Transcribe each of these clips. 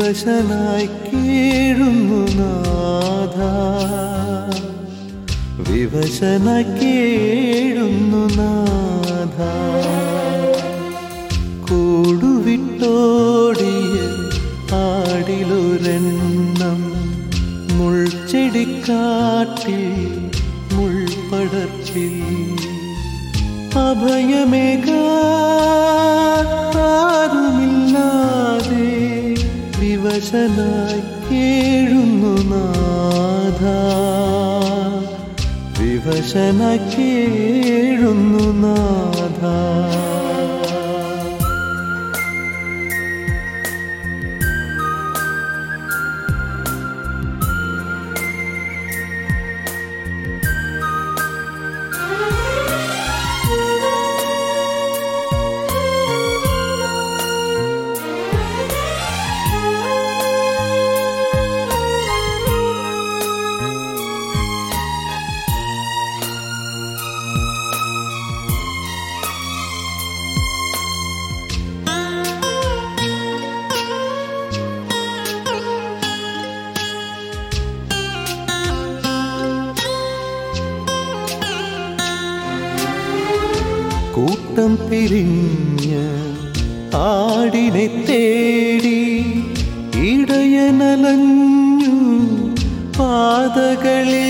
വിവശനായി കേഴുന്നു നാഥ വിവശനായി കേഴുന്നു നാഥ കൂടുവിട്ടോടിയ ആടിലൊരെണ്ണം മുൾച്ചെടിക്കാട്ടിൽ മുൾപ്പടർപ്പിൽ അഭയമേകാറുമില്ലാതെ വിവശനായി കേഴുന്നു നാഥ വിവശനായി കേഴുന്നു നാഥ കൂട്ടം പിരിഞ്ഞ് ആടിനെ തേടി ഇടയനലഞ്ഞു പാതകളിൽ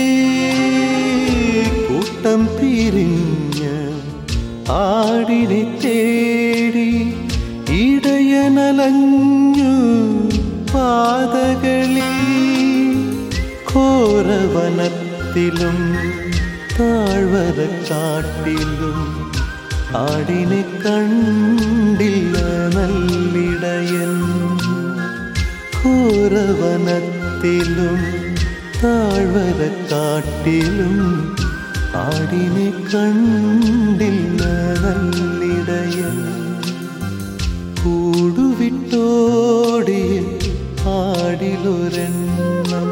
കൂട്ടം പിരിഞ്ഞ് ആടിനെ തേടി ഇടയനലഞ്ഞു പാതകളിൽ ഘോരവനത്തിലും താഴ്വരക്കാട്ടിലും ആടിനെ കണ്ടില്ല നല്ലിടയൻ ഘോരവനത്തിലും താഴ്വരക്കാട്ടിലും ആടിനെ കണ്ടില്ല നല്ലിടയൻ കൂടുവിട്ടോടിയ ആടിലൊരെണ്ണം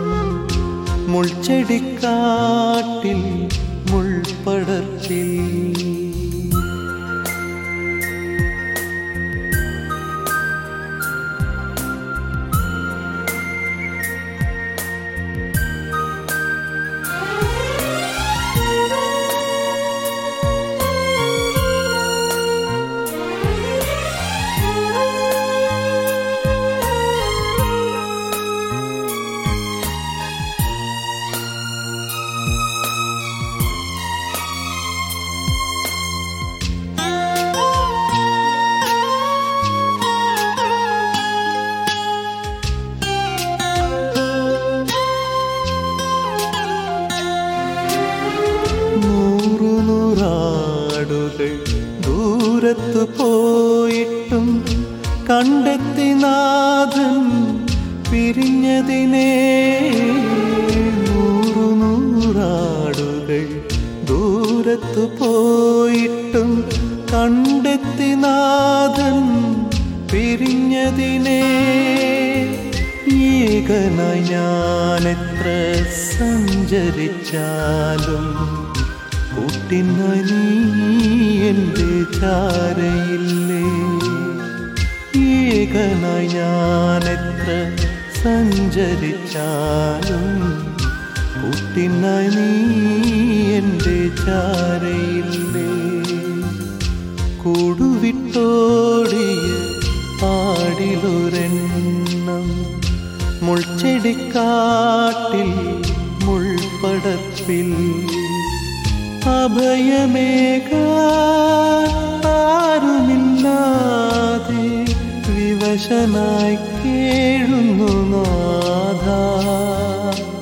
മുൾച്ചെടിക്കാട്ടിൽ മുൾപ്പടർപ്പിൽ നൂറു നൂറാടുകൾ ദൂരത്തു പോയിട്ടും കണ്ടെത്തി നാഥൻ പിരിഞ്ഞതിനെ നൂറു നൂറാടുകൾ ദൂരത്തു പോയിട്ടും കണ്ടെത്തി നാഥൻ പിരിഞ്ഞതിനെ ഏകനായി ഞാനെത്ര സഞ്ചരിച്ചാലും കൂട്ടിനായി നീ എൻ്റെ ചാരയില്ലേ ഏകനായി ഞാനെത്ര സഞ്ചരിച്ചാലും കൂട്ടിനായി നീ എൻ്റെ ചാരയില്ലേ കൂടുവിട്ടോടിയ പാടിലൊരെണ്ണം മുൾച്ചെടിക്കാട്ടിൽ മുൾപ്പടപ്പിൽ അഭയമേകാറുമില്ലാതെ വിവശനായി കേഴുന്നു നാഥ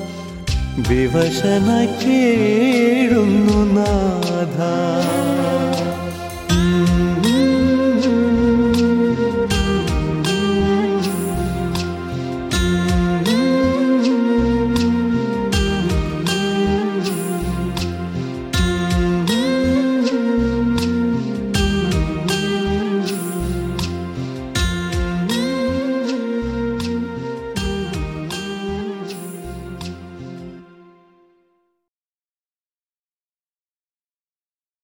വിവശനായി കേഴുന്നു നാഥ